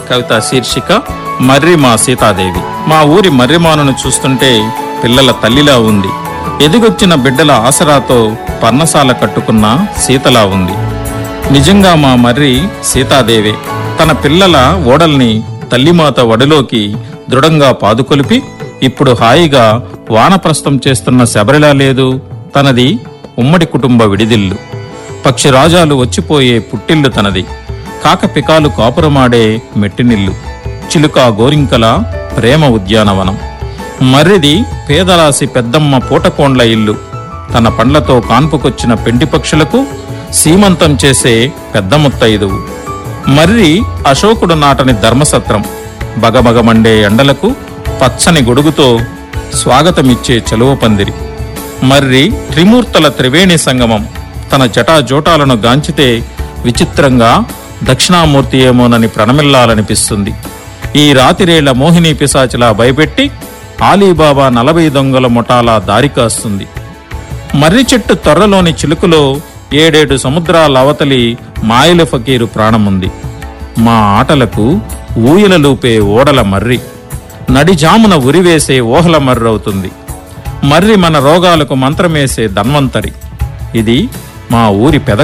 కవిత శీర్షిక మర్రి మా సీతాదేవి మా ఊరి మర్రిమానను చూస్తుంటే పిల్లల తల్లిలా ఉంది ఎదిగొచ్చిన బిడ్డల ఆసరాతో పర్ణశాల కట్టుకున్న సీతలా ఉంది నిజంగా మా మర్రి సీతాదేవే తన పిల్లల ఓడల్ని తల్లిమాత వడిలోకి దృఢంగా పాదుకొలిపి ఇప్పుడు హాయిగా వానప్రస్థం చేస్తున్న శబరిలా లేదు తనది ఉమ్మడి కుటుంబ విడిదిల్లు పక్షిరాజాలు వచ్చిపోయే పుట్టిల్లు తనది కాకపికాలు కాపురమాడే మెట్టినిల్లు చిలుక గోరింకల ప్రేమ ఉద్యానవనం మర్రిది పేదరాశి పెద్దమ్మ పూటకోండ్ల ఇల్లు తన పండ్లతో కాన్పుకొచ్చిన పెండి పక్షులకు సీమంతం చేసే పెద్ద ముత్తైదువు మర్రి అశోకుడు నాటని ధర్మసత్రం బగబగమండే ఎండలకు పచ్చని గొడుగుతో స్వాగతమిచ్చే చలువ పందిరి మర్రి త్రిమూర్తుల త్రివేణి సంగమం తన జటాజోటాలను గాంచితే విచిత్రంగా దక్షిణామూర్తి ఏమోనని ప్రణమిల్లాలనిపిస్తుంది ఈ రాతిరేళ్ల మోహిని పిశాచిలా భయపెట్టి ఆలీబాబా నలభై దొంగల ముఠాలా దారి కాస్తుంది మర్రి చెట్టు తొర్రలోని చిలుకలో ఏడేడు సముద్రాల అవతలి మాయల ఫకీరు ప్రాణముంది మా ఆటలకు ఊయలలూపే ఓడల మర్రి నడిజామున ఉరివేసే ఓహల మర్రవుతుంది మర్రి మన రోగాలకు మంత్రమేసే ధన్వంతరి ఇది మా ఊరి పెద